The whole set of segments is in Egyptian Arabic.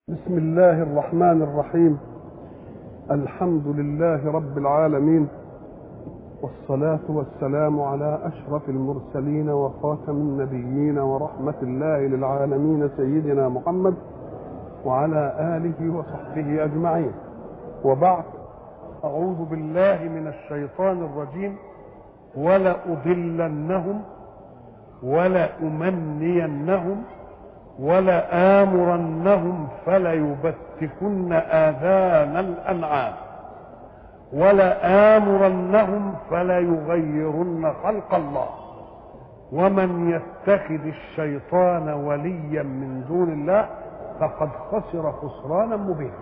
بسم الله الرحمن الرحيم الحمد لله رب العالمين والصلاة والسلام على أشرف المرسلين وخاتم النبيين ورحمة الله للعالمين سيدنا محمد وعلى آله وصحبه أجمعين وبعد أعوذ بالله من الشيطان الرجيم ولأضلنهم ولأمنينهم ولآمرنهم فليبتكن آذان الأنعام ولآمرنهم فليغيرن خلق الله ومن يتخذ الشيطان وليا من دون الله فقد خسر خسرانا مبينا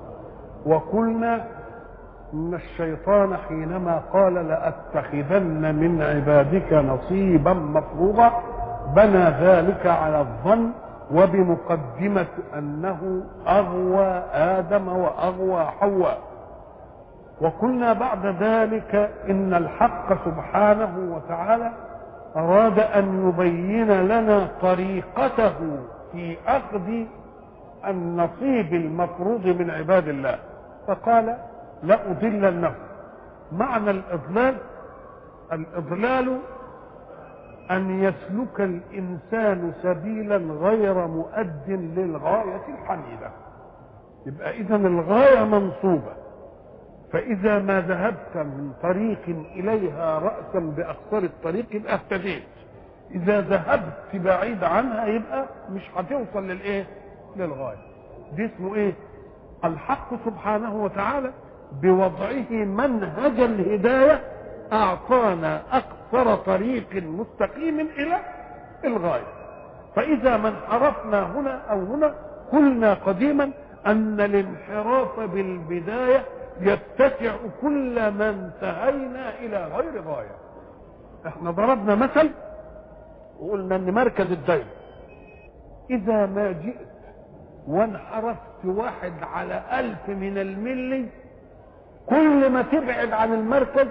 وقلنا ان الشيطان حينما قال لاتخذن من عبادك نصيبا مفروضا بنى ذلك على الظن وبمقدمة أنه أغوى آدم وأغوى حواء وقلنا بعد ذلك إن الحق سبحانه وتعالى أراد أن يبين لنا طريقته في أخذ النصيب المفروض من عباد الله فقال لأضلنهم معنى الإضلال الإضلال أن يسلك الإنسان سبيلا غير مؤد للغاية الحميدة يبقى إذا الغاية منصوبة فإذا ما ذهبت من طريق إليها رأسا بأقصر الطريق يبقى اهتديت إذا ذهبت بعيد عنها يبقى مش هتوصل للإيه؟ للغاية دي اسمه إيه؟ الحق سبحانه وتعالى بوضعه منهج الهداية أعطانا أقصر طريق مستقيم إلى الغاية فإذا ما انحرفنا هنا أو هنا قلنا قديما أن الانحراف بالبداية يتسع كل ما انتهينا إلى غير غاية احنا ضربنا مثل وقلنا ان مركز الدايرة إذا ما جئت وانحرفت واحد على ألف من الملي كل ما تبعد عن المركز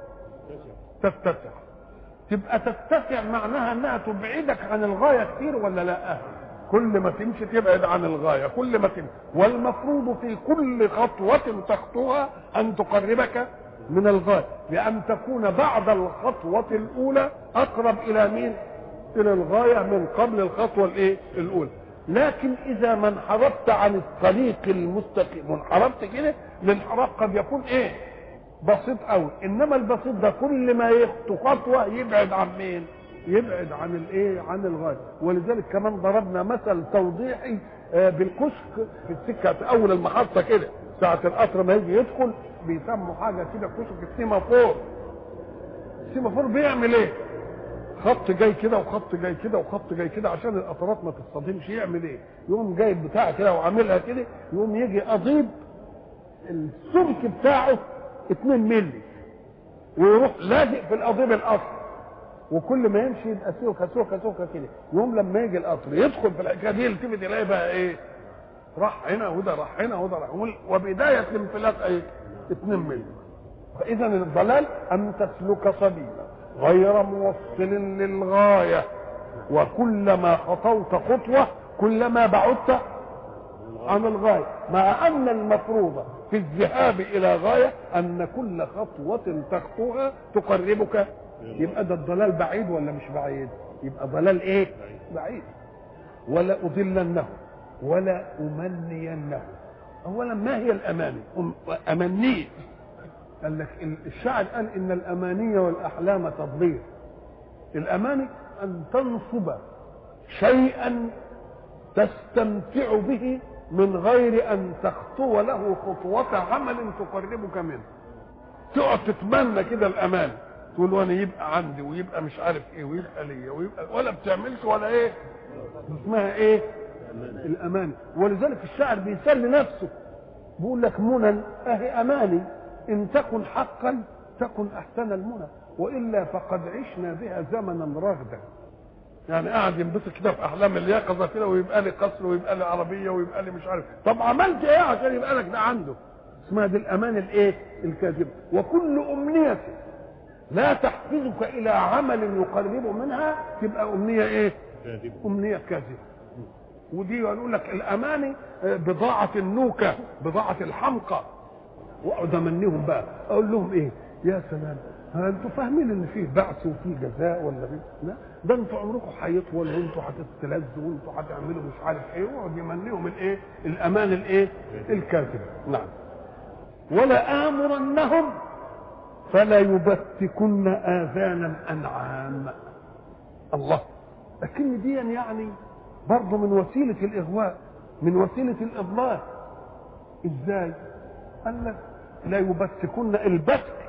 تتسع تبقى تتسع معناها انها تبعدك عن الغايه كتير ولا لا كل ما تمشي تبعد عن الغايه كل ما تمشي والمفروض في كل خطوه تخطوها ان تقربك من الغايه لان تكون بعد الخطوه الاولى اقرب الى مين الى الغايه من قبل الخطوه الايه الاولى لكن اذا ما انحرفت عن الطريق المستقيم وانحرفت كده الانحراف قد يكون ايه بسيط قوي انما البسيط ده كل ما يخطو خطوه يبعد عن مين يبعد عن الايه عن الغايه ولذلك كمان ضربنا مثل توضيحي بالكشك في السكه في اول المحطه كده ساعه القطر ما يجي يدخل بيسموا حاجه كده كشك السيمافور السيمافور بيعمل ايه خط جاي كده وخط جاي كده وخط جاي كده عشان القطرات ما تصطدمش يعمل ايه يقوم جايب بتاع كده وعاملها كده يقوم يجي قضيب السمك بتاعه 2 مللي ويروح لازق في القضيب الاصفر وكل ما يمشي يبقى سوكه سوكه سوكه كده يوم لما يجي القطر يدخل في الحكايه دي يلتفت يلاقي بقى ايه راح هنا وده راح هنا وده راح وبدايه الانفلاق ايه 2 مللي فاذا الضلال ان تسلك سبيلا غير موصل للغايه وكلما خطوت خطوه كلما بعدت عن الغايه مع ان المفروض في الذهاب الى غايه ان كل خطوه تخطوها تقربك يبقى ده الضلال بعيد ولا مش بعيد يبقى ضلال ايه بعيد ولا اضلنه ولا امنينه اولا ما هي الاماني امنيه قال لك الشاعر قال ان الاماني والاحلام تضليل الاماني ان تنصب شيئا تستمتع به من غير ان تخطو له خطوة عمل تقربك منه تقعد تتمنى كده الامان تقول وانا يبقى عندي ويبقى مش عارف ايه ويبقى ليا ويبقى ولا بتعملش ولا ايه اسمها ايه الامان ولذلك الشاعر بيسلي نفسه بيقول لك منى اهي اماني ان تكن حقا تكن احسن المنى والا فقد عشنا بها زمنا رغدا يعني قاعد ينبسط كده في احلام اليقظه كده ويبقى لي قصر ويبقى لي عربيه ويبقى لي مش عارف طب عملت ايه عشان يبقى لك ده عنده اسمها دي الامان الايه الكاذبه وكل امنيه لا تحفزك الى عمل يقرب منها تبقى امنيه ايه امنيه كاذبه ودي يقول لك الاماني بضاعه النوكه بضاعه الحمقى واقعد امنيهم بقى اقول لهم ايه يا سلام ها انتوا فاهمين ان فيه بعث وفيه جزاء ولا فيه لا ده انتوا عمركم هيطول وانتوا هتستلذوا وانتوا هتعملوا مش عارف ايه ويقعد يمنيهم الايه الامان الايه الكاذب نعم ولا امرنهم فلا يبتكن اذان الانعام الله لكن دي يعني برضه من وسيله الاغواء من وسيله الاضلال ازاي قال لك لا يبتكن البتك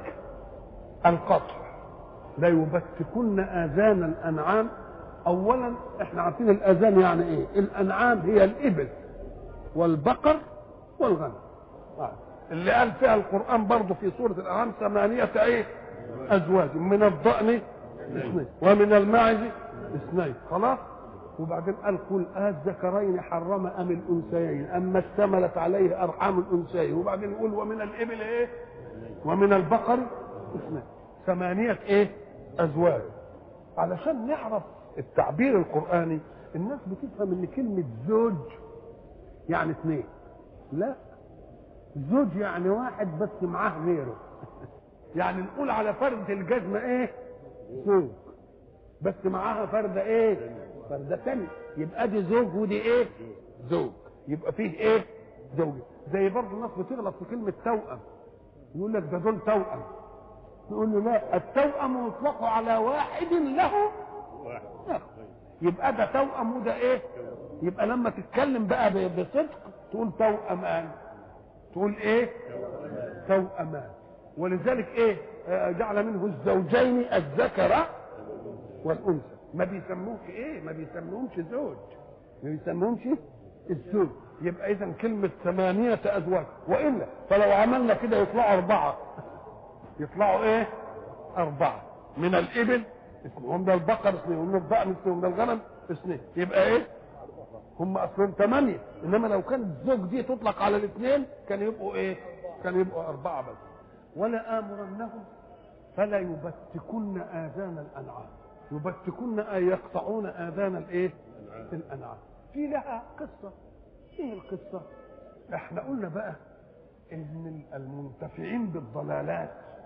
القطع لا يبتكن اذان الانعام اولا احنا عارفين الاذان يعني ايه الانعام هي الابل والبقر والغنم اللي قال فيها القران برضه في سوره الانعام ثمانيه ايه ازواج من الضأن اثنين ومن الماعز اثنين خلاص وبعدين قال قل الذكرين حرم ام الانثيين اما اشتملت عليه ارحام الانثيين وبعدين يقول ومن الابل ايه ومن البقر اثنين ثمانيه ايه ازواج علشان نعرف التعبير القراني الناس بتفهم ان كلمه زوج يعني اثنين لا زوج يعني واحد بس معاه غيره يعني نقول على فردة الجزمة ايه زوج بس معاها فردة ايه فردة ثانية يبقى دي زوج ودي ايه زوج يبقى فيه ايه زوج زي برضه الناس بتغلط في كلمة توأم يقول لك ده دول توأم يقول له لا التوأم يطلق على واحد له واحد يبقى ده توأم وده ايه يبقى لما تتكلم بقى بصدق تقول توأمان تقول ايه توأمان ولذلك ايه جعل منه الزوجين الذكر والانثى ما بيسموهش ايه ما بيسموهمش زوج ما بيسموهمش الزوج يبقى اذا كلمه ثمانيه ازواج والا فلو عملنا كده يطلعوا اربعه يطلعوا ايه اربعه من الابل اثنين ومن البقر اثنين ومن الضأن اثنين ومن الغنم اثنين يبقى ايه هم اصلا ثمانيه انما لو كان الزوج دي تطلق على الاثنين كان يبقوا ايه كان يبقوا اربعه بس ولا امرنهم فلا يبتكن اذان الانعام يبتكن اي يقطعون اذان الايه الانعام في لها قصه ايه القصه احنا قلنا بقى ان المنتفعين بالضلالات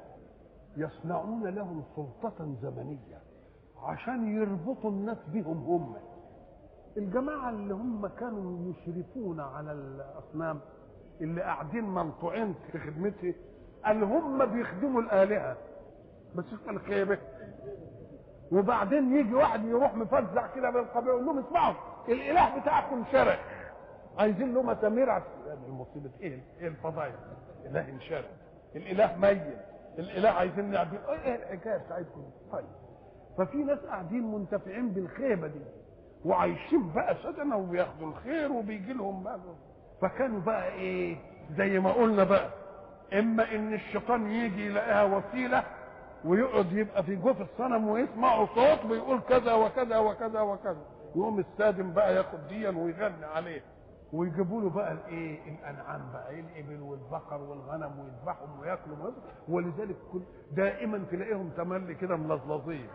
يصنعون لهم سلطة زمنية عشان يربطوا الناس بهم هم الجماعة اللي هم كانوا يشرفون على الأصنام اللي قاعدين منطوعين في خدمته قال هم بيخدموا الآلهة بس شوف الخيبة وبعدين يجي واحد يروح مفزع كده بين القبيله يقول لهم اسمعوا الاله بتاعكم شرك عايزين له مسامير عشان المصيبه ايه ايه الفضايح الاله انشرك الاله ميت الاله عايزين نعبد ايه الحكايه بتاعتكم طيب ففي ناس قاعدين منتفعين بالخيبه دي وعايشين بقى سدنه وبياخدوا الخير وبيجي لهم بقى فكانوا بقى ايه زي ما قلنا بقى اما ان الشيطان يجي يلاقيها وسيله ويقعد يبقى في جوف الصنم ويسمعوا صوت بيقول كذا وكذا وكذا وكذا يقوم السادم بقى ياخد ديا ويغني عليه ويجيبوا له بقى الايه الانعام بقى الابل والبقر والغنم ويذبحهم وياكلوا ولذلك كل دائما تلاقيهم تملي كده ملظلظين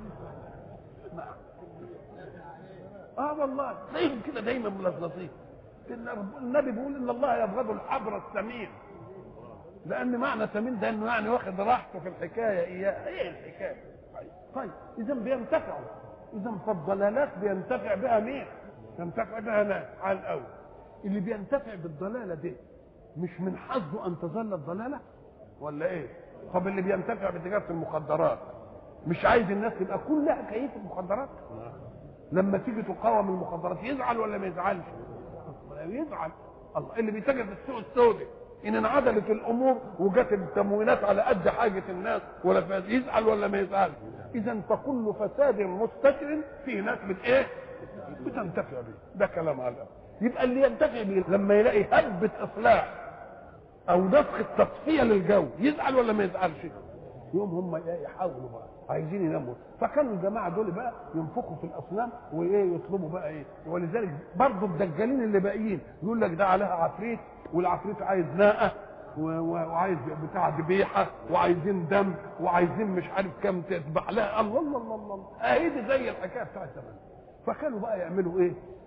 اه والله تلاقيهم كده دايما ملظلظين النبي بيقول ان الله يبغض الحبر السمين لان معنى سمين ده انه يعني واخد راحته في الحكايه اياه ايه الحكايه طيب اذا بينتفعوا اذا فالضلالات بينتفع بها مين ينتفع بها ناس على الاول اللي بينتفع بالضلاله دي مش من حظه ان تظل الضلاله ولا ايه طب اللي بينتفع بتجاره المخدرات مش عايز الناس تبقى كلها كيف المخدرات لما تيجي تقاوم المخدرات يزعل ولا ما يزعلش يزعل الله اللي بيتاجر في السوق السوداء ان انعدلت الامور وجت التموينات على قد حاجه الناس ولا فاز يزعل ولا ما يزعلش اذا فكل فساد مستتر في ناس بت ايه بتنتفع به ده كلام على الأول. يبقى اللي ينتفع به لما يلاقي هبه اصلاح او نفخ تصفيه للجو يزعل ولا ما يزعلش يوم هم يحاولوا بقى عايزين يناموا فكانوا الجماعه دول بقى ينفخوا في الاصنام وايه يطلبوا بقى ايه ولذلك برضه الدجالين اللي باقيين يقول لك ده عليها عفريت والعفريت عايز ناقه وعايز بتاع ذبيحه وعايزين دم وعايزين مش عارف كم تذبح لها الله الله الله الله اهي دي زي الحكايه بتاعت زمان فكانوا بقى يعملوا ايه؟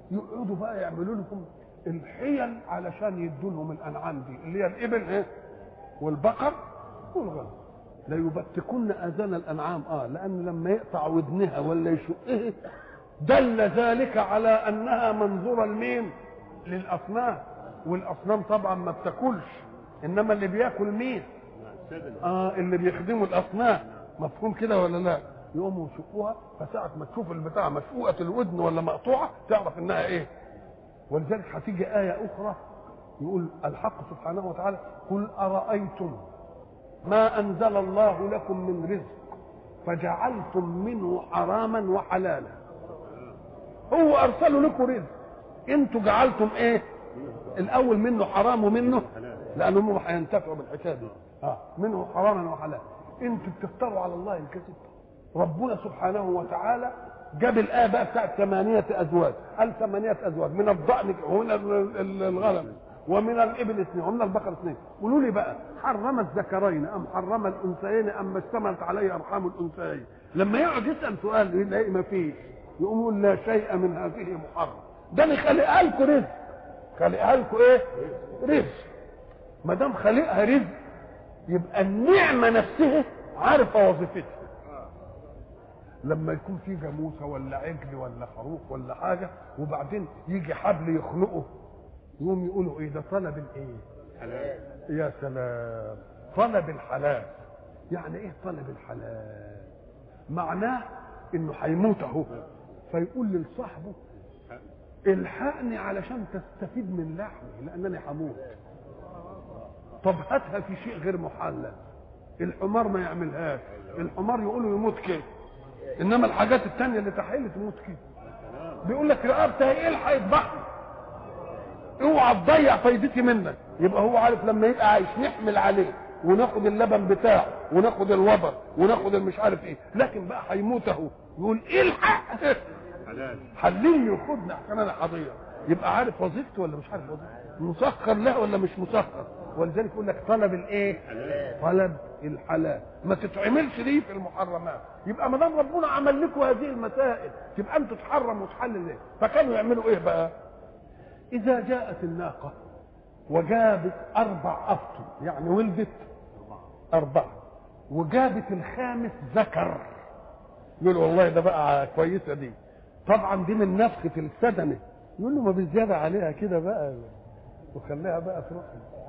يقعدوا بقى يعملوا لهم الحيل علشان يدوا لهم الانعام دي اللي هي الابل ايه والبقر والغنم لا يبتكن اذان الانعام اه لان لما يقطع ودنها ولا يشقها دل ذلك على انها منظوره لمين للاصنام والاصنام طبعا ما بتاكلش انما اللي بياكل مين اه اللي بيخدموا الاصنام مفهوم كده ولا لا يقوموا يشقوها فساعة ما تشوف البتاع مشقوقة الودن ولا مقطوعة تعرف انها ايه ولذلك هتيجي آية أخرى يقول الحق سبحانه وتعالى قل أرأيتم ما أنزل الله لكم من رزق فجعلتم منه حراما وحلالا هو أرسل لكم رزق انتوا جعلتم ايه الأول منه حرام ومنه لأنهم هينتفعوا بالحكاية دي اه منه حراما وحلالا انتوا بتفتروا على الله الكذب ربنا سبحانه وتعالى جاب الآية بقى بتاعت ثمانية أزواج قال ثمانية أزواج من الضأن ومن الغنم ومن الإبل اثنين ومن البقر اثنين قولوا لي بقى حرم الذكرين أم حرم الأنثيين أم ما اشتملت عليه أرحام الأنثيين لما يقعد يسأل سؤال يلاقي ما فيش يقوم يقول لا شيء من هذه محرم ده اللي خلقها لكم رزق خلقها لكم ايه؟ رزق ما دام خلقها رزق يبقى النعمة نفسها عارفة وظيفتها لما يكون في جاموسه ولا عجل ولا خروف ولا حاجه وبعدين يجي حبل يخنقه يقوم يقولوا ايه ده طلب الايه؟ حلال يا سلام طلب الحلال يعني ايه طلب الحلال؟ معناه انه هيموت اهو فيقول لصاحبه الحقني علشان تستفيد من لحمي لانني هموت طب هاتها في شيء غير محلل الحمار ما يعملهاش الحمار يقولوا يموت كده انما الحاجات التانية اللي تحل تموت كده بيقول لك رقبتها ايه الحق يذبحني اوعى تضيع فايدتي منك يبقى هو عارف لما يبقى عايش نحمل عليه وناخد اللبن بتاعه وناخد الوبر وناخد المش عارف ايه لكن بقى هيموت اهو يقول الحق حلال حللني وخدني عشان انا حضيع يبقى عارف وظيفته ولا مش عارف وظيفته مسخر له ولا مش مسخر ولذلك يقول لك طلب الايه طلب الحلال ما تتعملش دي في المحرمات يبقى ما دام ربنا عمل لكم هذه المسائل تبقى انتوا تحرم وتحلل ليه فكانوا يعملوا ايه بقى اذا جاءت الناقه وجابت اربع افطر يعني ولدت اربعه وجابت الخامس ذكر يقول والله ده بقى كويسه دي طبعا دي من نفخه السدنه يقول له ما بالزياده عليها كده بقى وخليها بقى تروح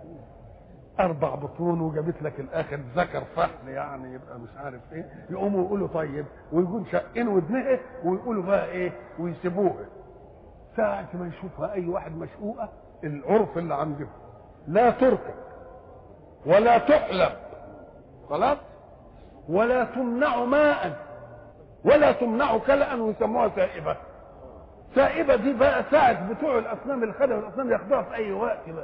اربع بطون وجابت لك الاخر ذكر فحل يعني يبقى مش عارف ايه يقوموا يقولوا طيب ويكون شقين ودنها ويقولوا بقى ايه ويسيبوها ساعة ما يشوفها اي واحد مشقوقة العرف اللي عندهم لا تركب ولا تحلب خلاص ولا تمنع ماء ولا تمنع كلأ ويسموها سائبة سائبة دي بقى ساعة بتوع الأصنام الخدم الأصنام ياخدوها في أي وقت بقى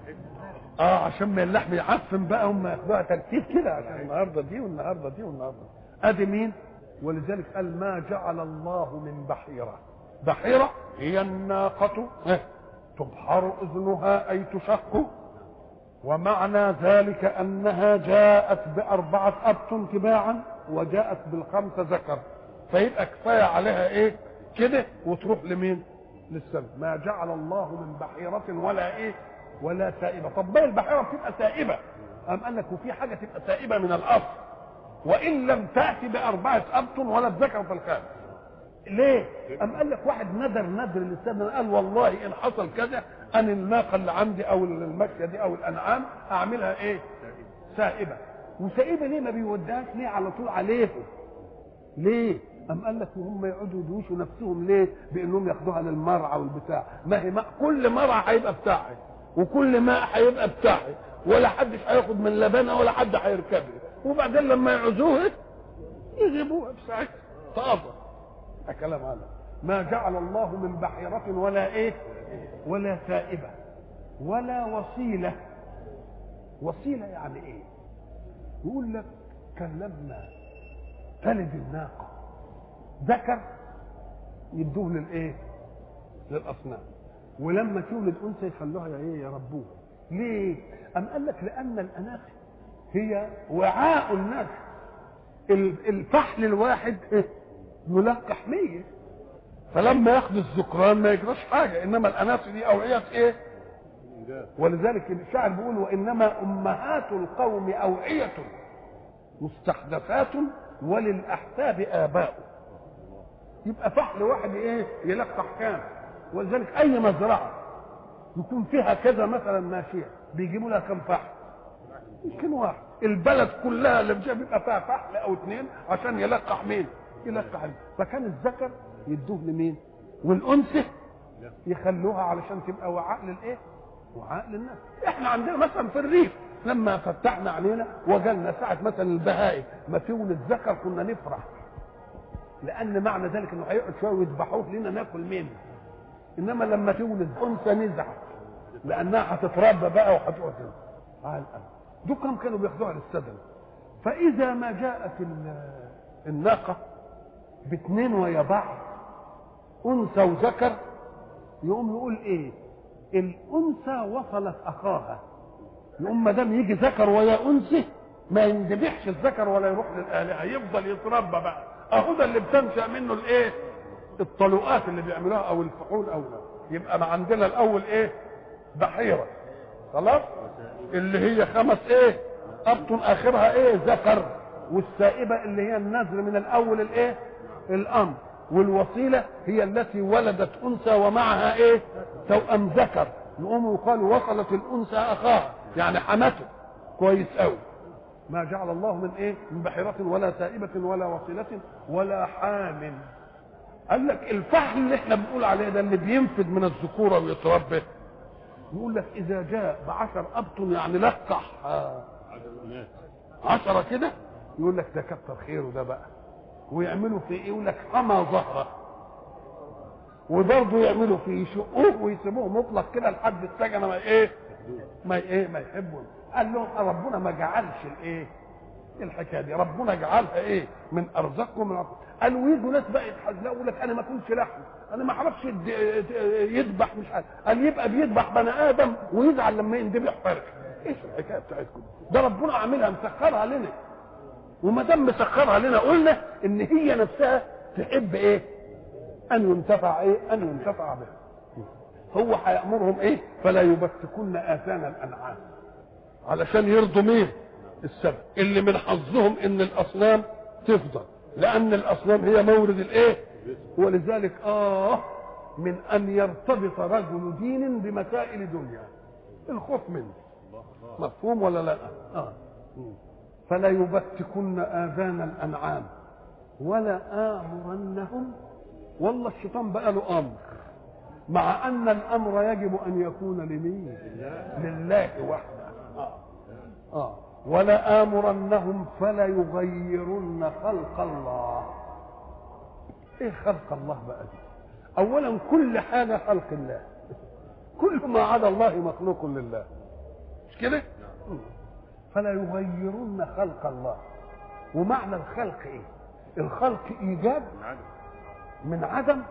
اه عشان ما اللحم يعفن بقى هم ياخدوها ترتيب كده عشان النهارده دي والنهارده دي والنهارده ادي مين ولذلك قال ما جعل الله من بحيره بحيره هي الناقه إيه؟ تبحر اذنها اي تشق ومعنى ذلك انها جاءت باربعه ابط تباعا وجاءت بالخمسه ذكر فيبقى كفايه عليها ايه كده وتروح لمين للسماء ما جعل الله من بحيره ولا ايه ولا سائبه طب ما البحيره بتبقى سائبه قام قال لك وفي حاجه تبقى سائبه من الاصل وان لم تاتي باربعه ابطن ولا الذكر في الخامس ليه؟ قام قال لك واحد ندر ندر للسنة قال والله ان حصل كذا انا الناقه اللي عندي او الماشيه دي او الانعام اعملها ايه؟ سائبه وسائبه ليه ما بيوديهاش ليه على طول عليهم؟ ليه؟ قام قال لك وهم يقعدوا يدوشوا نفسهم ليه؟ بانهم ياخدوها للمرعى والبتاع، ما هي ما كل مرعى هيبقى بتاعي وكل ماء هيبقى بتاعي ولا حدش هياخد من لبنها ولا حد هيركبها وبعدين لما يعوزوها يجيبوها بساعتها تقضى ده كلام هذا ما جعل الله من بحيرة ولا ايه ولا سائبة ولا وصيلة وصيلة يعني ايه يقول لك كان لما تلد الناقة ذكر يدوه للايه للاصنام ولما تولد انثى يخلوها يا ايه يربوها ليه ام قال لك لان الاناث هي وعاء الناس الفحل الواحد إيه؟ يلقح مية فلما ياخد الذكران ما يجراش حاجه انما الاناث دي اوعيه ايه ولذلك الشاعر بيقول وانما امهات القوم اوعيه مستحدثات وللاحساب اباء يبقى فحل واحد ايه يلقح كام ولذلك اي مزرعه يكون فيها كذا مثلا ماشيه بيجيبوا لها كم فحل يمكن واحد البلد كلها اللي فيها بيبقى فيها فحل او اثنين عشان يلقح مين يلقح مين. فكان الذكر يدوه لمين والانثى يخلوها علشان تبقى وعاء للايه وعاء للناس احنا عندنا مثلا في الريف لما فتحنا علينا وجدنا ساعة مثلا البهائم ما تولد ذكر كنا نفرح لأن معنى ذلك إنه هيقعد شوية ويذبحوه لنا ناكل منه إنما لما تولد أنثى نزعل لأنها هتتربى بقى وهتقعد على الأرض دول كم كانوا بياخدوها للسدن فإذا ما جاءت الناقة باثنين ويا بعض أنثى وذكر يقوم يقول إيه الأنثى وصلت أخاها يقوم ما دام يجي ذكر ويا انثى ما يندبحش الذكر ولا يروح للالهه يفضل يتربى بقى اهو ده اللي بتنشا منه الايه الطلوقات اللي بيعملوها او الفحول او لا يبقى ما عندنا الاول ايه بحيره خلاص اللي هي خمس ايه ابطن اخرها ايه ذكر والسائبه اللي هي النذر من الاول الايه الامر والوصيله هي التي ولدت انثى ومعها ايه توأم ذكر يقوم يقال وصلت الانثى اخاها يعني حمته كويس قوي ما جعل الله من ايه من بحيرة ولا سائبة ولا وصيلة ولا حام قال لك الفحل اللي احنا بنقول عليه ده اللي بينفد من الذكورة ويتربى يقول لك اذا جاء بعشر ابطن يعني لقح عشرة كده يقول لك ده كتر خيره ده بقى ويعملوا في ايه يقول لك حمى ظهره وبرضه يعملوا فيه يشقوه ويسيبوه مطلق كده لحد السجن ما ايه ما ايه ما يحبوا قال لهم ربنا ما جعلش الايه الحكايه دي ربنا جعلها ايه من ارزاقكم من أرزاق. قال ويجوا ناس بقى يتحزنوا يقول لك انا ما اكلش لحم انا ما اعرفش يذبح مش عارف قال يبقى بيذبح بني ادم ويزعل لما يندبح فرخ ايش الحكايه بتاعتكم ده ربنا عاملها مسخرها لنا وما دام مسخرها لنا قلنا ان هي نفسها تحب ايه ان ينتفع ايه ان ينتفع بها هو هيامرهم ايه فلا يبتكن اذان الانعام علشان يرضوا مين السبب اللي من حظهم ان الاصنام تفضل لان الاصنام هي مورد الايه ولذلك اه من ان يرتبط رجل دين بمسائل دنيا الخوف منه مفهوم ولا لا اه فلا يبتكن اذان الانعام ولا امرنهم والله الشيطان بقى له امر مع ان الامر يجب ان يكون لمين لله وحده آه. آه. ولا امرنهم فلا يغيرن خلق الله ايه خلق الله بقى دي اولا كل حاجه خلق الله كل ما عدا الله مخلوق لله مش كده فلا يغيرن خلق الله ومعنى الخلق ايه الخلق ايجاد من عدم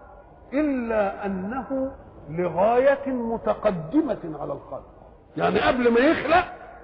الا انه لغايه متقدمه على الخلق يعني قبل ما يخلق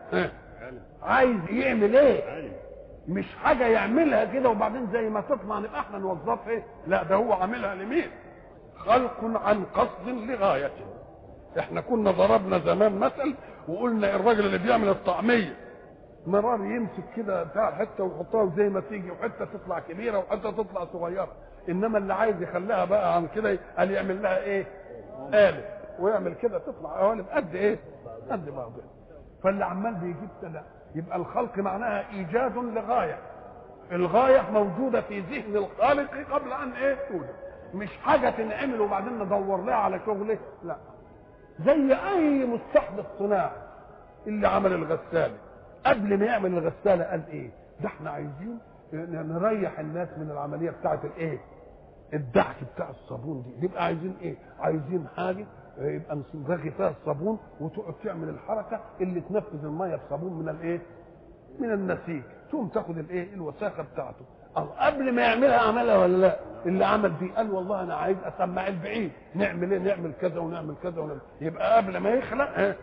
عايز يعمل ايه مش حاجة يعملها كده وبعدين زي ما تطلع نبقى احنا نوظفها ايه لا ده هو عاملها لمين خلق عن قصد لغاية احنا كنا ضربنا زمان مثل وقلنا الراجل اللي بيعمل الطعمية مرار يمسك كده بتاع حته ويحطها زي ما تيجي وحته تطلع كبيره وحته تطلع صغيره انما اللي عايز يخليها بقى عن كده قال يعمل لها ايه؟ قالب ويعمل كده تطلع قوالب قد ايه؟ قد بعضها فاللي عمال بيجيب لا يبقى الخلق معناها ايجاد لغايه الغايه موجوده في ذهن الخالق قبل ان ايه توجد مش حاجه تنعمل وبعدين ندور لها على شغله لا زي اي مستحدث صناعي اللي عمل الغساله قبل ما يعمل الغساله قال ايه ده احنا عايزين نريح الناس من العمليه بتاعه الايه الدعك بتاع الصابون دي نبقى عايزين ايه عايزين حاجه يبقى نرغي فيها الصابون وتقعد تعمل الحركه اللي تنفذ الميه بصابون من الايه من النسيج تقوم تاخد الايه الوساخه بتاعته أو قبل ما يعملها عملها ولا لا اللي عمل دي قال والله انا عايز اسمع البعيد نعمل ايه نعمل كذا ونعمل كذا ونعمل يبقى قبل ما يخلق ها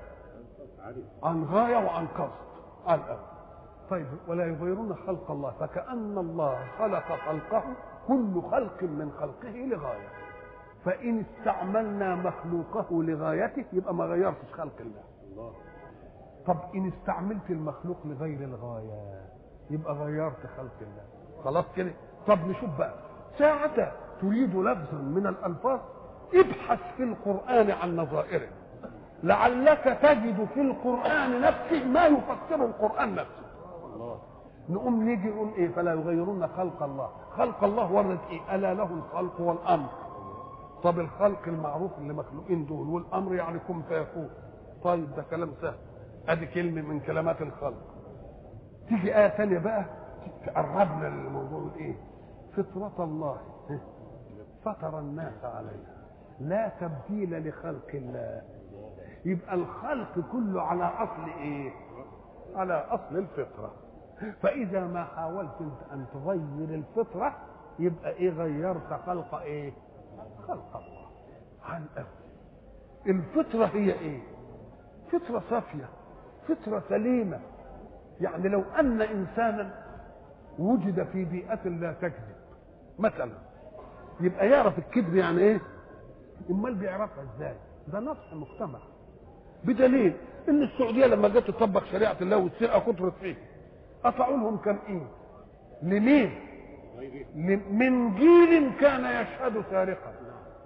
عن غايه وعن قصد قال أبدا. طيب ولا يغيرون خلق الله فكأن الله خلق خلقه كل خلق من خلقه لغاية فان استعملنا مخلوقه لغايته يبقى ما غيرتش خلق الله طب ان استعملت المخلوق لغير الغايه يبقى غيرت خلق الله خلاص كده طب نشوف بقى ساعة تريد لفظا من الألفاظ ابحث في القرآن عن نظائره لعلك تجد في القرآن نفسه ما يفسر القرآن نفسه نقوم نيجي نقول ايه فلا يغيرون خلق الله خلق الله ورد ايه الا له الخلق والامر طب الخلق المعروف اللي مخلوقين دول والامر يعني كن فيكون طيب ده كلام سهل ادي كلمه من كلمات الخلق تيجي ايه ثانيه بقى تقربنا للموضوع ايه فطرة الله فطر الناس عليها لا تبديل لخلق الله يبقى الخلق كله على اصل ايه على اصل الفطره فاذا ما حاولت انت ان تغير الفطره يبقى ايه غيرت خلق ايه خلق الله عن أول. الفطره هي ايه فطره صافيه فطره سليمه يعني لو ان انسانا وجد في بيئه لا تكذب مثلا يبقى يعرف الكذب يعني ايه امال بيعرفها ازاي ده نصح مجتمع بدليل ان السعوديه لما جت تطبق شريعه الله والسرقه كثرت فيه قطعوا لهم كم ايه لمين من جيل كان يشهد سارقا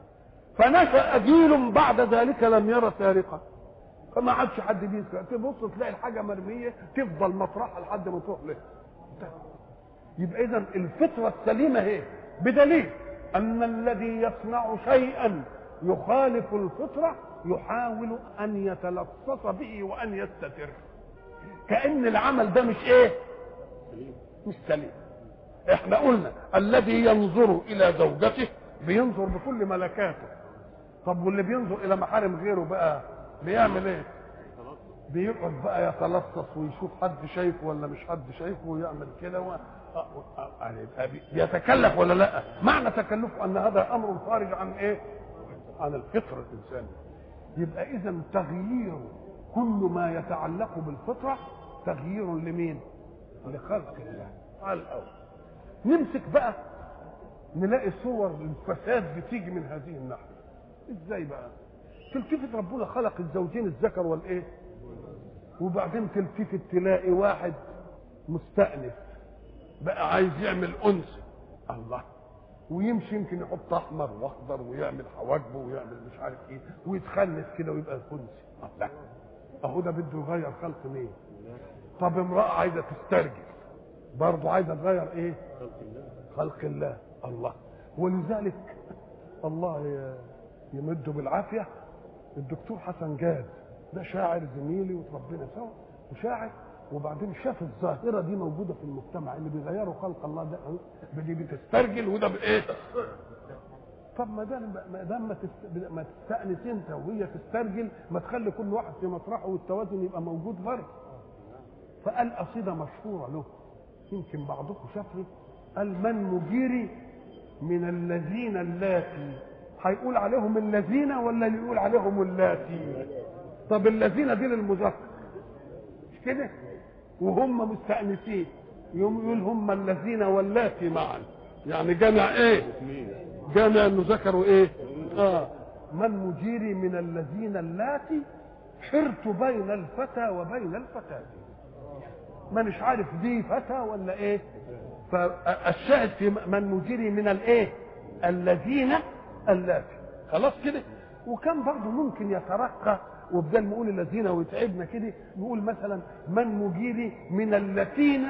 فنشا جيل بعد ذلك لم يرى سارقا فما عادش حد بيسرق تبص تلاقي الحاجه مرميه تفضل مطرحها لحد ما تروح له يبقى اذا الفطره السليمه هي بدليل ان الذي يصنع شيئا يخالف الفطره يحاول ان يتلصص به وان يستتر كان العمل ده مش ايه مش سليم احنا قلنا الذي ينظر الى زوجته بينظر بكل ملكاته طب واللي بينظر الى محارم غيره بقى بيعمل ايه بيقعد بقى يتلصص ويشوف حد شايفه ولا مش حد شايفه ويعمل كده و... يتكلف ولا لا معنى تكلفه ان هذا امر خارج عن ايه عن الفطره الانسانيه يبقى اذا تغيير كل ما يتعلق بالفطره تغيير لمين لخلق الله على الاول نمسك بقى نلاقي صور الفساد بتيجي من هذه الناحيه ازاي بقى تلتفت ربنا خلق الزوجين الذكر والايه وبعدين تلتفت تلاقي واحد مستأنف بقى عايز يعمل انس الله ويمشي يمكن يحط احمر واخضر ويعمل حواجبه ويعمل مش عارف ايه ويتخنس كده ويبقى كنسي الله اهو ده بده يغير خلق مين طب امراه عايزه تسترجل برضه عايزه تغير ايه خلق الله الله ولذلك الله يمده بالعافيه الدكتور حسن جاد ده شاعر زميلي وتربينا سوا وشاعر وبعدين شاف الظاهره دي موجوده في المجتمع اللي بيغيروا خلق الله ده دي بتسترجل وده بايه؟ طب ما دام ما دام ما, تست... ما تستانس انت وهي تسترجل ما تخلي كل واحد في مطرحه والتوازن يبقى موجود برضه فقال قصيده مشهوره له يمكن بعضكم شافها قال من مجيري من الذين اللاتي هيقول عليهم الذين ولا اللي يقول عليهم اللاتي طب الذين دي للمذكر مش كده وهم مستأنسين يوم يقول هم الذين واللاتي معا يعني جمع ايه جمع انه ذكروا ايه اه من مجيري من الذين اللاتي حرت بين الفتى وبين الفتاة ما مش عارف دي فتى ولا ايه فالشاهد في من مجيري من الايه الذين اللاتي خلاص كده وكان برضه ممكن يترقى وبدل ما نقول الذين ويتعبنا كده نقول مثلا من مجيري من اللتين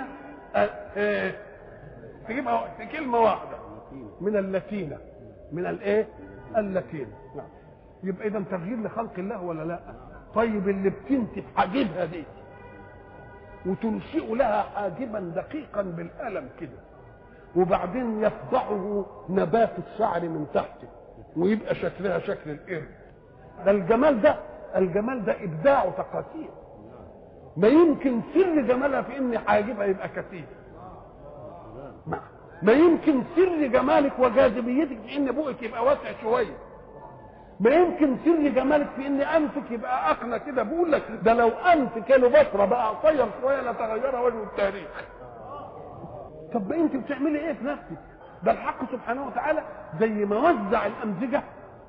تجيبها في كلمة واحدة من اللتين من الايه؟ اللتين نعم يبقى اذا تغيير لخلق الله ولا لا؟ طيب اللي بتنتف حاجبها دي وتنشئ لها حاجبا دقيقا بالقلم كده وبعدين يفضعه نبات الشعر من تحته ويبقى شكلها شكل القرد ده الجمال ده الجمال ده ابداع تقاسيم ما يمكن سر جمالها في ان حاجبها يبقى كثيف ما, ما يمكن سر جمالك وجاذبيتك في ان بوقك يبقى واسع شويه ما يمكن سر جمالك في ان انفك يبقى اقنى كده بقول لك ده لو انف كيلوباترا بقى قصير شويه لتغير وجه التاريخ طب انت بتعملي ايه في نفسك ده الحق سبحانه وتعالى زي ما وزع الامزجه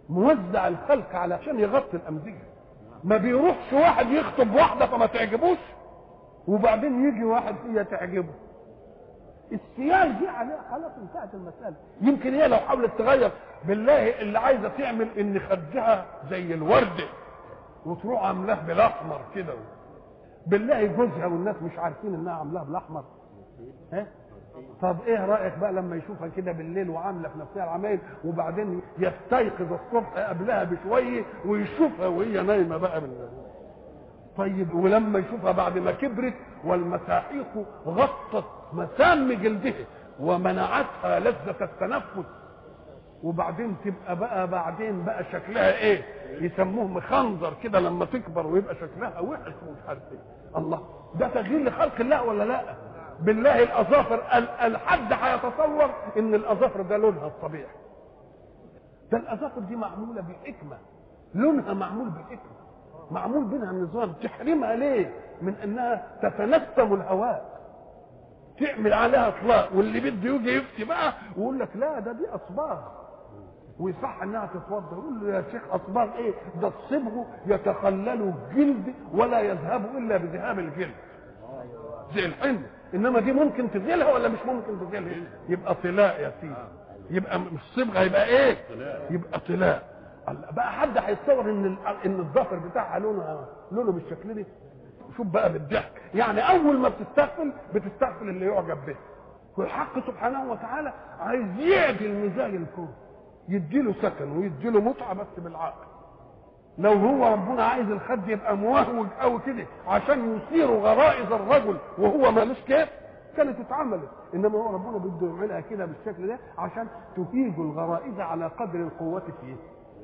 موزع الخلق علشان يغطي الامزجه ما بيروحش واحد يخطب واحده فما تعجبوش وبعدين يجي واحد هي تعجبه السيال دي عليها خلاص انتهت المساله يمكن هي لو حاولت تغير بالله اللي عايزه تعمل ان خدها زي الورده وتروح عاملاه بالاحمر كده بالله جوزها والناس مش عارفين انها عاملاها بالاحمر ها طب ايه رايك بقى لما يشوفها كده بالليل وعامله في نفسها العمايل وبعدين يستيقظ الصبح قبلها بشويه ويشوفها وهي نايمه بقى من طيب ولما يشوفها بعد ما كبرت والمساحيق غطت مسام جلدها ومنعتها لذة التنفس وبعدين تبقى بقى بعدين بقى شكلها ايه يسموه مخنظر كده لما تكبر ويبقى شكلها وحش ومش عارف ايه الله ده تغيير لخلق الله ولا لا بالله الاظافر الحد هيتصور ان الاظافر ده لونها الطبيعي ده الاظافر دي معموله بحكمه لونها معمول بحكمه معمول بينها نظام تحرمها ليه من انها تتنسم الهواء تعمل عليها اطلاق واللي بده يجي يفتي بقى ويقول لك لا ده دي اصباغ ويصح انها تتوضا يقول له يا شيخ اصباغ ايه ده الصبغ يتخلل الجلد ولا يذهب الا بذهاب الجلد زي الحنه انما دي ممكن تزيلها ولا مش ممكن تزيلها يبقى طلاء يا سيدي يبقى مش صبغه يبقى ايه يبقى طلاء بقى حد هيتصور ان ان الظفر بتاعها لونه لونه بالشكل ده شوف بقى بالضحك يعني اول ما بتستغفل بتستغفل اللي يعجب به والحق سبحانه وتعالى عايز يعدل ميزان الكون يديله سكن ويديله متعه بس بالعقل لو هو ربنا عايز الخد يبقى موهوج قوي كده عشان يثير غرائز الرجل وهو مالوش كيف كانت اتعملت انما هو ربنا بده يعملها كده بالشكل ده عشان تهيج الغرائز على قدر القوه فيه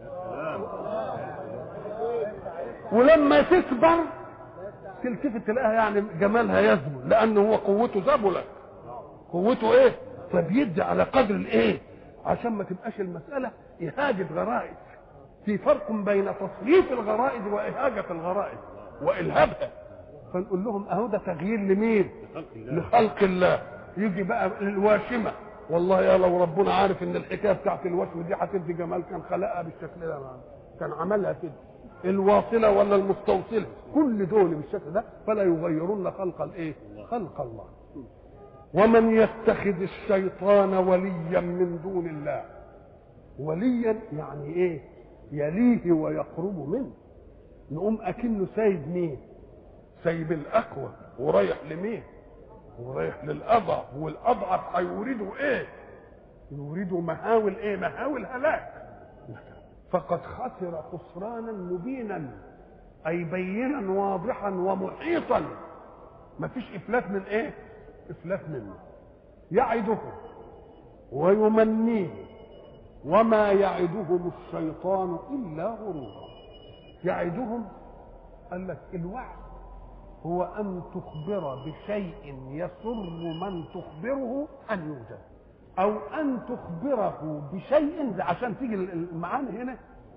ولما تكبر تلتفت تلاقيها يعني جمالها يزبل لان هو قوته زبلت قوته ايه فبيدي على قدر الايه عشان ما تبقاش المساله اهاجه غرائز في فرق بين تصريف الغرائز واهاجه الغرائز والهابها فنقول لهم اهو ده تغيير لمين لخلق الله يجي بقى الواشمه والله يا لو ربنا عارف ان الحكايه بتاعت الوشم دي هتدي جمال كان خلقها بالشكل ده كان عملها كده الواصله ولا المستوصله كل دول بالشكل ده فلا يغيرون خلق الايه خلق الله ومن يتخذ الشيطان وليا من دون الله وليا يعني ايه يليه ويقرب منه نقوم اكنه سايب مين سايب الاقوى ورايح لمين ورايح للاضعف والاضعف هيورده ايه يورده مهاول ايه مهاول هلاك فقد خسر خسرانا مبينا اي بينا واضحا ومحيطا ما فيش افلات من ايه افلات منه يعده ويمنيه وما يعدهم الشيطان الا غرورا يعدهم قال لك الوعد هو ان تخبر بشيء يسر من تخبره ان يوجد او ان تخبره بشيء عشان تيجي المعاني هنا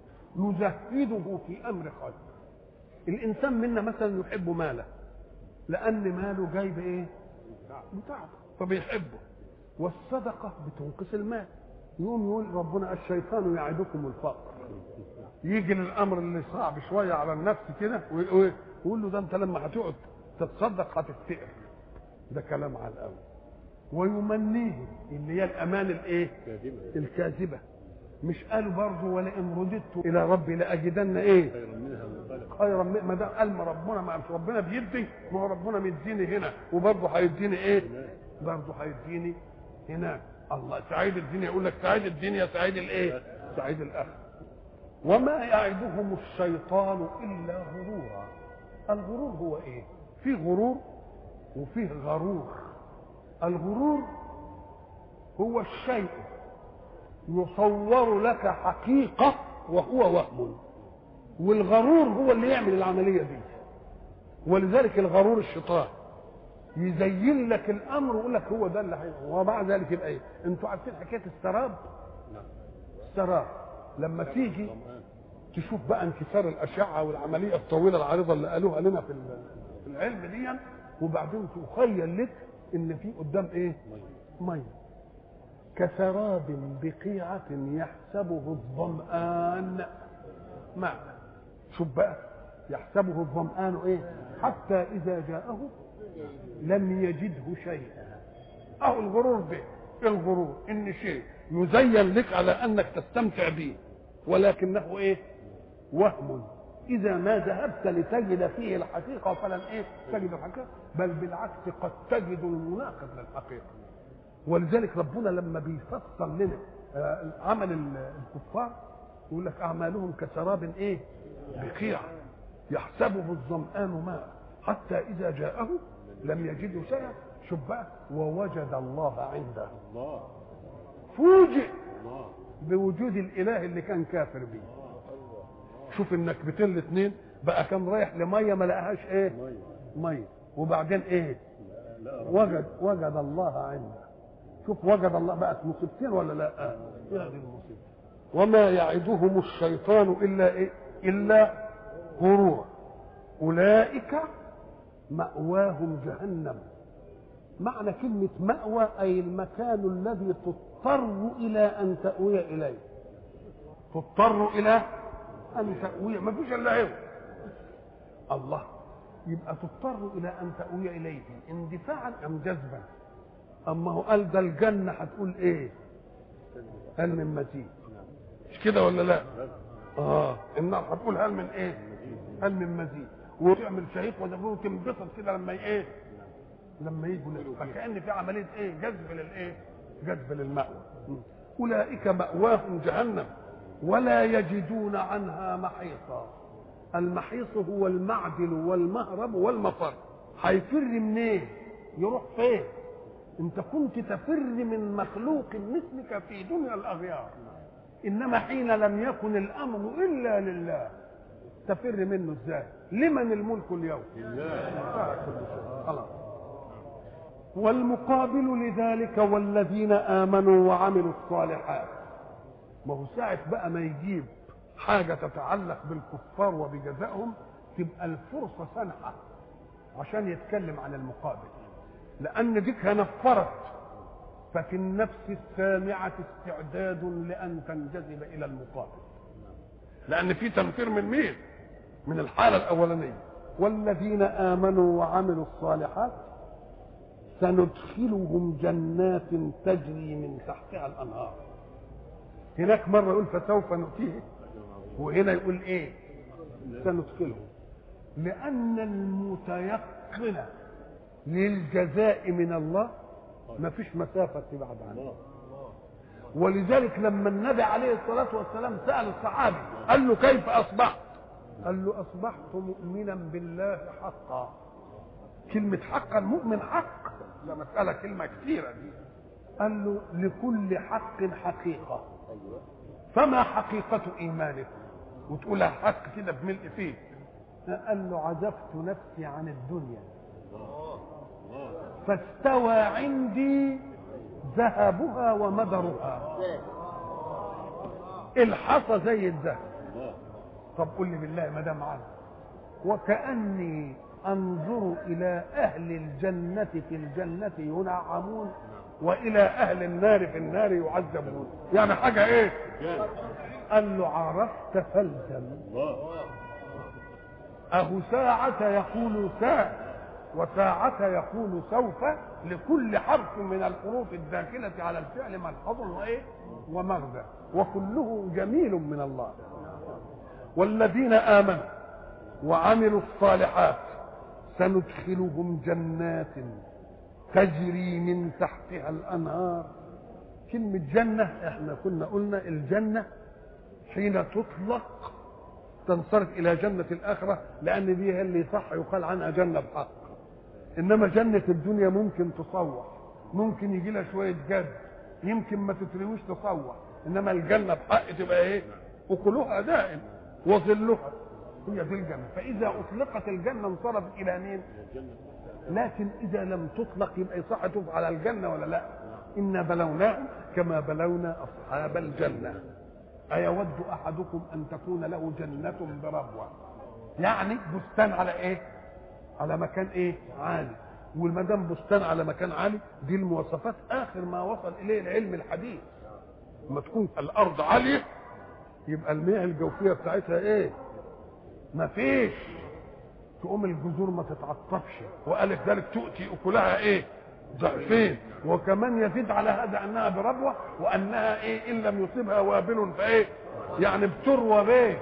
يزهده في امر خير الانسان منا مثلا يحب ماله لان ماله جاي بايه بتعبه فبيحبه والصدقه بتنقص المال يقوم يقول ربنا الشيطان يعدكم الفقر يجي للامر اللي صعب شويه على النفس كده ويقول له ده انت لما هتقعد تتصدق هتفتقر ده كلام على الاول ويمنيه اللي هي الامان الايه الكاذبه مش قالوا برضه ولئن رددت الى ربي لاجدن ايه خيرا من ما دام قال ما ربنا ما مش ربنا بيدي ما هو ربنا مديني هنا وبرضه هيديني ايه برضه هيديني هناك الله سعيد الدنيا يقول لك سعيد الدنيا سعيد الايه سعيد الاخره وما يعدهم الشيطان الا غرورا الغرور هو ايه في غرور وفيه غرور الغرور هو الشيء يصور لك حقيقة وهو وهم والغرور هو اللي يعمل العملية دي ولذلك الغرور الشيطان يزين لك الامر ويقول لك هو ده اللي هيحصل ومع ذلك يبقى ايه؟ انتوا عارفين حكايه السراب؟ السراب لما تيجي تشوف بقى انكسار الاشعه والعمليه الطويله العريضه اللي قالوها لنا في في العلم دي وبعدين تخيل لك ان في قدام ايه؟ ميه كسراب بقيعة يحسبه الظمآن ماء شوف بقى يحسبه الظمآن ايه حتى إذا جاءه لم يجده شيئا أهو الغرور به الغرور إن شيء يزين لك على أنك تستمتع به ولكنه ايه وهم إذا ما ذهبت لتجد فيه الحقيقة فلن إيه تجد الحقيقة بل بالعكس قد تجد المناقض للحقيقة ولذلك ربنا لما بيفصل لنا آه، عمل الكفار يقول لك أعمالهم كسراب إيه بقيع يحسبه الظمآن ماء حتى إذا جاءه لم يجده شيئا شوف بقى ووجد الله عنده الله فوجئ الله بوجود الإله اللي كان كافر بيه شوف انك بتل اتنين بقى كان رايح لميه ما لقاهاش ايه ميه ميه وبعدين ايه لا رب. وجد وجد الله عنده شوف وجد الله بقت مصيبتين ولا لا آه. يا دي المصيبه وما يعدهم الشيطان الا ايه الا غرورا اولئك ماواهم جهنم معنى كلمه ماوى اي المكان الذي تضطر الى ان تاوي اليه تضطر الى ان تاوي ما فيش الا هو الله يبقى تضطر الى ان تاوي اليه اندفاعا ام جذبا اما هو قال ده الجنه هتقول ايه هل من مزيد مش كده ولا لا اه النار هتقول هل من ايه هل من مزيد وتعمل شهيق وزبون وتنبسط كده لما ي- ايه لما يجوا ناس. فكأن في عمليه ايه جذب للايه جذب للمأوى م. اولئك مأواهم جهنم ولا يجدون عنها محيصا المحيص هو المعدل والمهرب والمفر هيفر منين يروح فين انت كنت تفر من مخلوق مثلك في دنيا الاغيار انما حين لم يكن الامر الا لله تفر منه ازاي لمن الملك اليوم لله خلاص والمقابل لذلك والذين امنوا وعملوا الصالحات ما هو ساعة بقى ما يجيب حاجة تتعلق بالكفار وبجزائهم تبقى الفرصة سنحة عشان يتكلم عن المقابل لأن ديك نفرت ففي النفس السامعة استعداد لأن تنجذب إلى المقابل لأن في تنفير من مين؟ من الحالة الأولانية والذين آمنوا وعملوا الصالحات سندخلهم جنات تجري من تحتها الأنهار هناك مرة يقول فسوف نؤتيه وهنا يقول ايه سندخلهم لأن المتيقن للجزاء من الله ما فيش مسافة تبعد عنه الله ولذلك لما النبي عليه الصلاة والسلام سأل الصحابي قال له كيف أصبحت قال له أصبحت مؤمنا بالله حقا كلمة حقا مؤمن حق ده مسألة كلمة كثيرة دي قال له لكل حق حقيقة ايوه فما حقيقة إيمانك وتقولها حق كده بملء فيه قال له عزفت نفسي عن الدنيا الله الله فاستوى عندي ذهبها ومدرها الحصى زي الذهب الله طب قول لي بالله ما دام عنه وكأني أنظر إلى أهل الجنة في الجنة ينعمون وإلى أهل النار في النار يعذبون يعني حاجة إيه كان قال له عرفت فالزم الله أهو ساعة يقول ساعة وساعة يقول سوف لكل حرف من الحروف الداخلة على الفعل ملحظ وإيه ومغزى وكله جميل من الله والذين آمنوا وعملوا الصالحات سندخلهم جنات تجري من تحتها الأنهار كلمة جنة احنا كنا قلنا الجنة حين تطلق تنصرف الى جنه الاخره لان دي هي اللي صح يقال عنها جنه بحق انما جنه الدنيا ممكن تصوح ممكن يجي لها شويه جد يمكن ما تترويش تصوح انما الجنه بحق تبقى ايه اكلها دائم وظلها هي دي الجنه فاذا اطلقت الجنه انصرفت الى مين الجنة لكن اذا لم تطلق يبقى يصح تقف على الجنه ولا لا انا بلوناهم كما بلونا اصحاب الجنه ايود احدكم ان تكون له جنه بربوه يعني بستان على ايه على مكان ايه عالي وما دام بستان على مكان عالي دي المواصفات اخر ما وصل اليه العلم الحديث لما تكون الارض عاليه يبقى المياه الجوفيه بتاعتها ايه ما فيش تقوم الجذور ما تتعطفش وقالت ذلك تؤتي اكلها ايه ضعفين وكمان يزيد على هذا انها بربوه وانها ايه ان لم يصيبها وابل فايه يعني بتروى بايه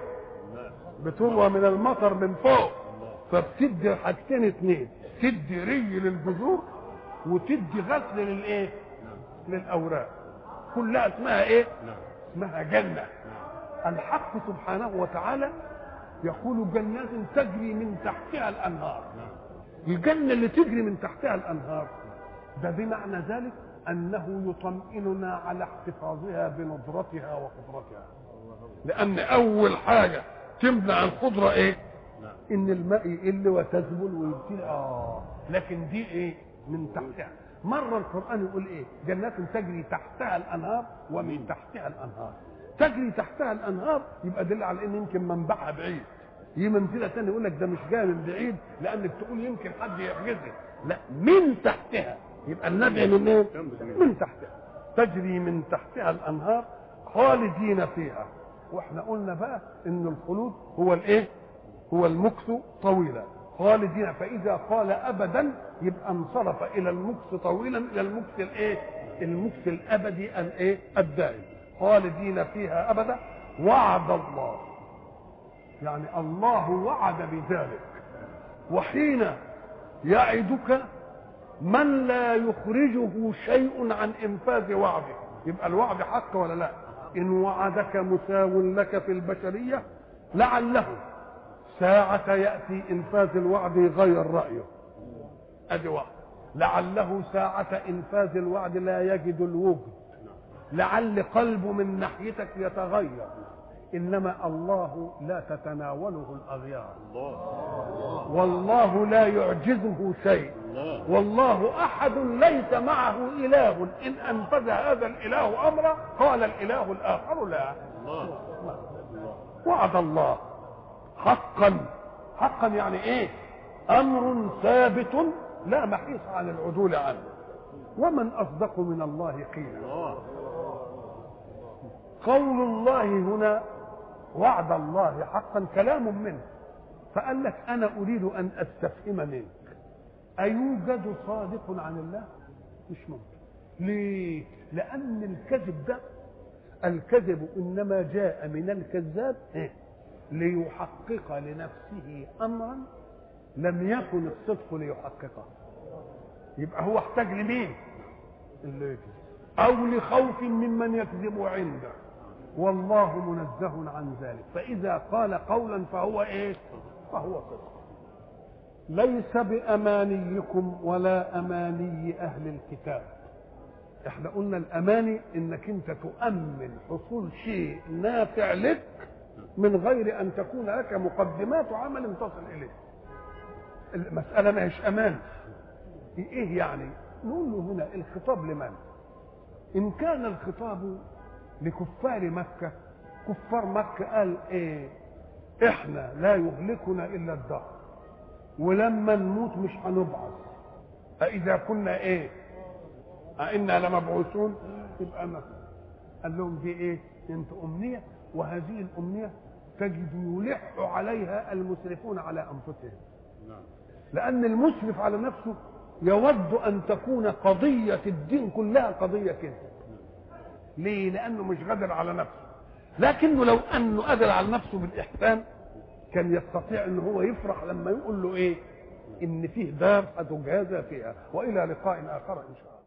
بتروى من المطر من فوق فبتدي حاجتين اتنين تدي ري للجذور وتدي غسل للايه للاوراق كلها اسمها ايه اسمها جنه الحق سبحانه وتعالى يقول جنات تجري من تحتها الانهار الجنه اللي تجري من تحتها الانهار ده بمعنى ذلك انه يطمئننا على احتفاظها بنضرتها وخضرتها لان اول حاجه تمنع الخضره ايه ان الماء يقل وتذبل ويبتدي اه لكن دي ايه من تحتها مره القران يقول ايه جنات تجري تحتها الانهار ومن تحتها الانهار تجري تحتها الانهار يبقى دل على ان يمكن منبعها بعيد يجي منزله ثانيه يقول لك ده مش جاي من بعيد لانك تقول يمكن حد يحجزها لا من تحتها يبقى النبع من ايه؟ من تحتها تجري من تحتها الانهار خالدين فيها واحنا قلنا بقى ان الخلود هو الايه؟ هو المكث طويلا خالدين فاذا قال ابدا يبقى انصرف الى المكث طويلا الى المكث الايه؟ المكث الابدي الايه؟ الدائم خالدين فيها ابدا وعد الله يعني الله وعد بذلك وحين يعدك من لا يخرجه شيء عن انفاذ وعده يبقى الوعد حق ولا لا ان وعدك مساو لك في البشريه لعله ساعة يأتي إنفاذ الوعد يغير رأيه أدي واحد لعله ساعة إنفاذ الوعد لا يجد الوجد لعل قلبه من ناحيتك يتغير انما الله لا تتناوله الاغيار والله لا يعجزه شيء والله احد ليس معه اله ان انفذ هذا الاله امره قال الاله الاخر لا وعد الله حقا حقا يعني ايه امر ثابت لا محيص عن العدول عنه ومن اصدق من الله قيلا قول الله هنا وعد الله حقا كلام منه فقال لك انا اريد ان استفهم منك ايوجد صادق عن الله مش ممكن ليه لان الكذب ده الكذب انما جاء من الكذاب إيه؟ ليحقق لنفسه امرا لم يكن الصدق ليحققه يبقى هو احتاج لمين اللي يكذب او لخوف ممن يكذب عنده والله منزه عن ذلك فاذا قال قولا فهو ايه فهو صدق ليس بامانيكم ولا اماني اهل الكتاب احنا قلنا الاماني انك انت تؤمن حصول شيء نافع لك من غير ان تكون لك مقدمات عمل تصل اليه المساله ما هيش امان ايه يعني نقول له هنا الخطاب لمن ان كان الخطاب لكفار مكه كفار مكه قال ايه احنا لا يهلكنا الا الدهر ولما نموت مش هنبعث فاذا كنا ايه أئنا لمبعوثون يبقى ما قال لهم دي ايه انت امنيه وهذه الامنيه تجد يلح عليها المسرفون على انفسهم لان المسرف على نفسه يود ان تكون قضيه الدين كلها قضيه كده ليه لانه مش قادر على نفسه لكنه لو انه قادر على نفسه بالاحسان كان يستطيع ان هو يفرح لما يقول له ايه ان فيه دار هتجازى فيها والى لقاء اخر ان شاء الله